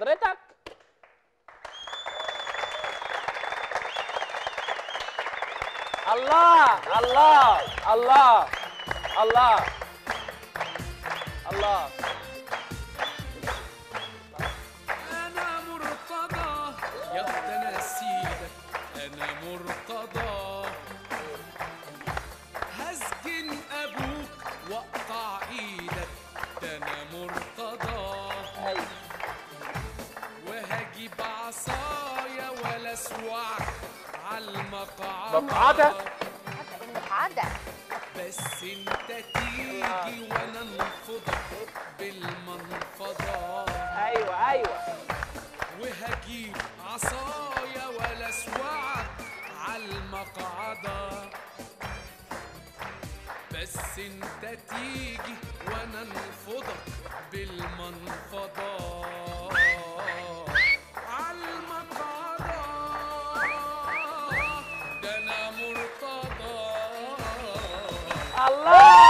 حضرتك الله الله الله الله الله انا مرتضى يا ده انا سيدك انا مرتضى هسجن ابوك واقطع ايدك ده انا مرتضى ايوه وهجيب عصايا ولا اسوعك عالمقعدة مقعدة؟ المقعدة بس انت تيجي وانا انفضك بالمنفضة ايوه ايوه وهجيب عصايا ولا اسوعك عالمقعدة بس انت تيجي وانا انفضك بالمنفضة عالمقعدة ده انا مرتضى الله